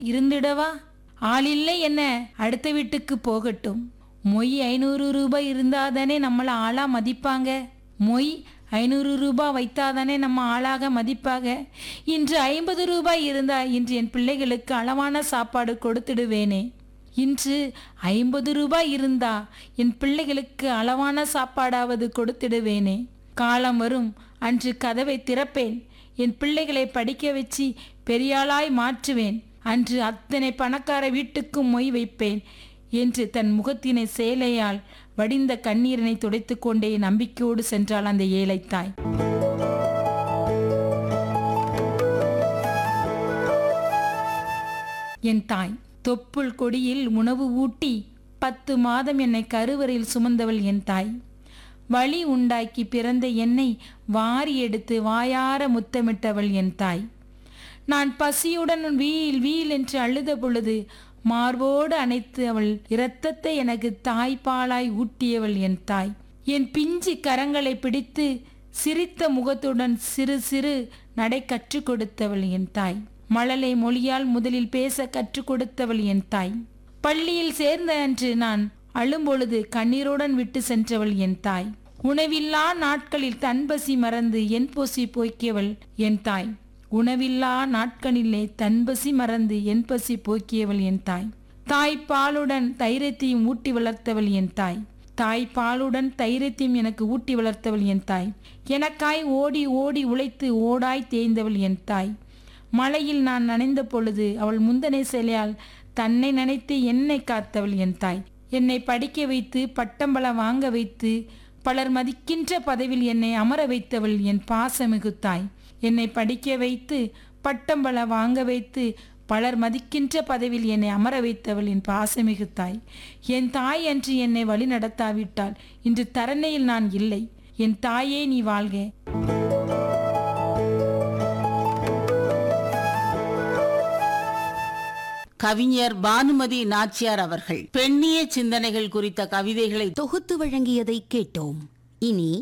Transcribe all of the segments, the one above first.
இருந்திடவா ஆளில்லை என்ன அடுத்த வீட்டுக்கு போகட்டும் மொய் ஐநூறு ரூபாய் இருந்தாதானே நம்மளை ஆளா மதிப்பாங்க மொய் ஐநூறு ரூபாய் வைத்தாதானே நம்ம ஆளாக மதிப்பாக இன்று ஐம்பது ரூபாய் இருந்தா இன்று என் பிள்ளைகளுக்கு அளவான சாப்பாடு கொடுத்துடுவேனே இன்று ஐம்பது ரூபாய் இருந்தா என் பிள்ளைகளுக்கு அளவான சாப்பாடாவது கொடுத்திடுவேனே காலம் வரும் அன்று கதவை திறப்பேன் என் பிள்ளைகளை படிக்க வச்சு பெரியாளாய் மாற்றுவேன் அன்று அத்தனை பணக்கார வீட்டுக்கும் மொய் வைப்பேன் என்று தன் முகத்தினை சேலையால் வடிந்த கண்ணீரினை துடைத்துக் கொண்டே நம்பிக்கையோடு சென்றாள் அந்த ஏழைத்தாய் என் தாய் தொப்புள் கொடியில் உணவு ஊட்டி பத்து மாதம் என்னை கருவறையில் சுமந்தவள் என் தாய் வழி உண்டாக்கி பிறந்த என்னை வாரி எடுத்து வாயார முத்தமிட்டவள் என் தாய் நான் பசியுடன் வீல் வீல் என்று அழுத பொழுது மார்போடு அணைத்து அவள் இரத்தத்தை எனக்கு தாய்ப்பாலாய் ஊட்டியவள் என் தாய் என் பிஞ்சு கரங்களை பிடித்து சிரித்த முகத்துடன் சிறு சிறு நடை கற்றுக் கொடுத்தவள் என் தாய் மழலை மொழியால் முதலில் பேச கற்றுக் கொடுத்தவள் என் தாய் பள்ளியில் சேர்ந்த அன்று நான் அழும்பொழுது கண்ணீருடன் விட்டு சென்றவள் என் தாய் உணவில்லா நாட்களில் தன்பசி மறந்து என் பொசி போக்கியவள் என் தாய் உணவில்லா நாட்களிலே தன்பசி மறந்து என் பசி போக்கியவள் என் தாய் தாய் பாலுடன் தைரியத்தையும் ஊட்டி வளர்த்தவள் என் தாய் தாய் பாலுடன் தைரியத்தையும் எனக்கு ஊட்டி வளர்த்தவள் என் தாய் எனக்காய் ஓடி ஓடி உழைத்து ஓடாய் தேய்ந்தவள் என் தாய் மழையில் நான் நனைந்த பொழுது அவள் முந்தனை சிலையால் தன்னை நினைத்து என்னை காத்தவள் என் தாய் என்னை படிக்க வைத்து பட்டம்பள வாங்க வைத்து பலர் மதிக்கின்ற பதவியில் என்னை அமர வைத்தவள் என் பாசமிகு தாய் என்னை படிக்க வைத்து பட்டம்பள வாங்க வைத்து பலர் மதிக்கின்ற பதவியில் என்னை அமர வைத்தவள் என் பாசமிகு தாய் என் தாய் அன்று என்னை வழி நடத்தாவிட்டால் இன்று தரணையில் நான் இல்லை என் தாயே நீ வாழ்க கவிஞர் பானுமதி நாச்சியார் அவர்கள் பெண்ணிய சிந்தனைகள் குறித்த கவிதைகளை தொகுத்து வழங்கியதை கேட்டோம் இனி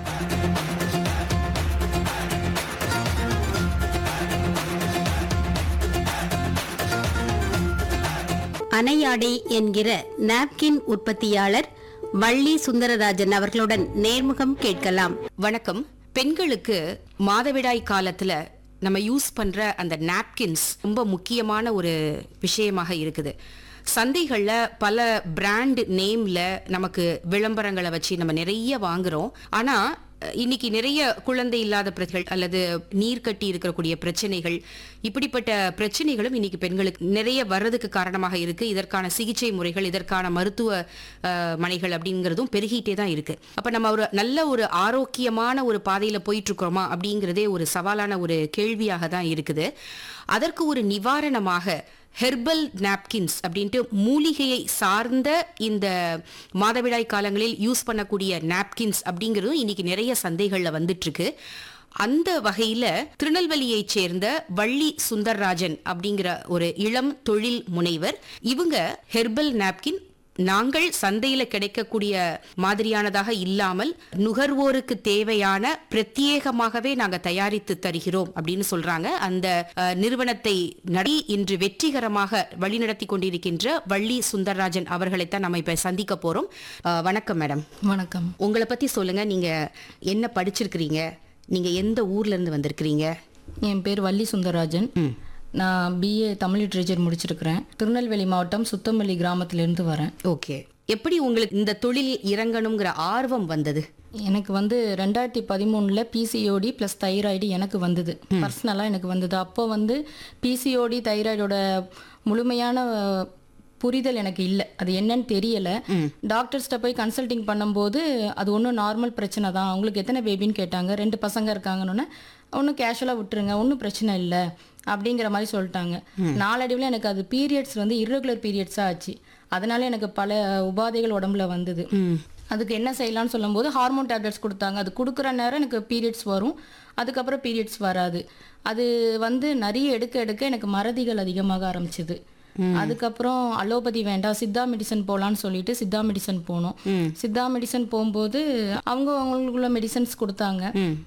அணையாடை என்கிற நாப்கின் உற்பத்தியாளர் வள்ளி சுந்தரராஜன் அவர்களுடன் நேர்முகம் கேட்கலாம் வணக்கம் பெண்களுக்கு மாதவிடாய் காலத்துல நம்ம யூஸ் பண்ற அந்த நாப்கின்ஸ் ரொம்ப முக்கியமான ஒரு விஷயமாக இருக்குது சந்தைகள்ல பல பிராண்ட் நேம்ல நமக்கு விளம்பரங்களை வச்சு நம்ம நிறைய வாங்குறோம் ஆனா அஹ், இன்னைக்கு நிறைய குழந்தை இல்லாத பிரச்சனைகள் அல்லது நீர் கட்டி இருக்கக்கூடிய பிரச்சனைகள் இப்படிப்பட்ட பிரச்சனைகளும் இன்னைக்கு பெண்களுக்கு நிறைய வர்றதுக்கு காரணமாக இருக்கு இதற்கான சிகிச்சை முறைகள் இதற்கான மருத்துவ அஹ், மனைகள் அப்படிங்கிறதும் பெருகிட்டே தான் இருக்கு அப்ப நம்ம ஒரு நல்ல ஒரு ஆரோக்கியமான ஒரு பாதையில போயிட்டு இருக்கிறோமா அப்படிங்கிறதே ஒரு சவாலான ஒரு கேள்வியாக தான் இருக்குது அதற்கு ஒரு நிவாரணமாக ஹெர்பல் நாப்கின்ஸ் அப்படின்ட்டு மூலிகையை சார்ந்த இந்த மாதவிடாய் காலங்களில் யூஸ் பண்ணக்கூடிய நாப்கின்ஸ் அப்படிங்கிறதும் இன்னைக்கு நிறைய சந்தைகள்ல வந்துட்டு இருக்கு அந்த வகையில திருநெல்வேலியைச் சேர்ந்த வள்ளி சுந்தர்ராஜன் அப்படிங்கிற ஒரு இளம் தொழில் முனைவர் இவங்க ஹெர்பல் நாப்கின் நாங்கள் சந்தையில கிடைக்கக்கூடிய மாதிரியானதாக இல்லாமல் நுகர்வோருக்கு தேவையான பிரத்யேகமாகவே நாங்க தயாரித்து தருகிறோம் அப்படின்னு சொல்றாங்க அந்த அஹ், நிறுவனத்தை நடி இன்று வெற்றிகரமாக வழிநடத்தி கொண்டிருக்கின்ற வள்ளி சுந்தர்ராஜன் அவர்களைத்தான் நம்ம இப்ப சந்திக்க போறோம் அஹ், வணக்கம் மேடம் வணக்கம் உங்களை பத்தி சொல்லுங்க நீங்க என்ன படிச்சிருக்கிறீங்க நீங்க எந்த ஊர்ல இருந்து வந்திருக்கிறீங்க என் பேர் வள்ளி சுந்தரராஜன் நான் பிஏ தமிழ் லிட்ரேச்சர் முடிச்சிருக்கிறேன் திருநெல்வேலி மாவட்டம் சுத்தமல்லி கிராமத்திலிருந்து வரேன் ஓகே எப்படி உங்களுக்கு இந்த தொழில் இறங்கணுங்கிற ஆர்வம் வந்தது எனக்கு வந்து ரெண்டாயிரத்தி பதிமூணில் பிசிஓடி ப்ளஸ் தைராய்டு எனக்கு வந்தது பர்சனலாக எனக்கு வந்தது அப்போ வந்து பிசிஓடி தைராய்டோட முழுமையான அஹ், புரிதல் எனக்கு இல்லை அது என்னன்னு தெரியல டாக்டர்ஸ்ட்ட போய் கன்சல்டிங் பண்ணும்போது அது ஒன்றும் நார்மல் பிரச்சனை தான் அவங்களுக்கு எத்தனை பேபின்னு கேட்டாங்க ரெண்டு பசங்க இருக்காங்கன்னு ஒன்றும் கேஷுவலாக விட்டுருங்க ஒன்றும் பிரச்சனை இல்லை அப்படிங்கிற மாதிரி சொல்லிட்டாங்க நாளடைவில் எனக்கு அது பீரியட்ஸ் வந்து irregular பீரியட்ஸாக ஆச்சு அதனால எனக்கு பல உபாதைகள் உடம்புல வந்தது அதுக்கு என்ன செய்யலாம்னு சொல்லும்போது ஹார்மோன் டேப்லெட்ஸ் கொடுத்தாங்க அது கொடுக்குற நேரம் எனக்கு பீரியட்ஸ் வரும் அதுக்கப்புறம் பீரியட்ஸ் வராது அது வந்து நிறைய எடுக்க எடுக்க எனக்கு மறதிகள் அதிகமாக ஆரம்பிச்சது அதுக்கப்புறம் அலோபதி வேண்டாம் சித்தா மெடிசன் போகலான்னு சொல்லிட்டு சித்தா மெடிசன் போனோம் சித்தா மெடிசன் போகும்போது அவங்க அவங்களுக்குள்ள மெடிசன்ஸ் கொடுத்தாங்க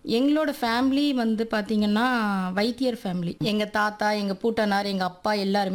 எங்களோட ஃபேமிலி வந்து பார்த்தீங்கன்னா வைத்தியர் ஃபேமிலி எங்கள் தாத்தா எங்கள் பூட்டனார் எங்கள் அப்பா எல்லாருமே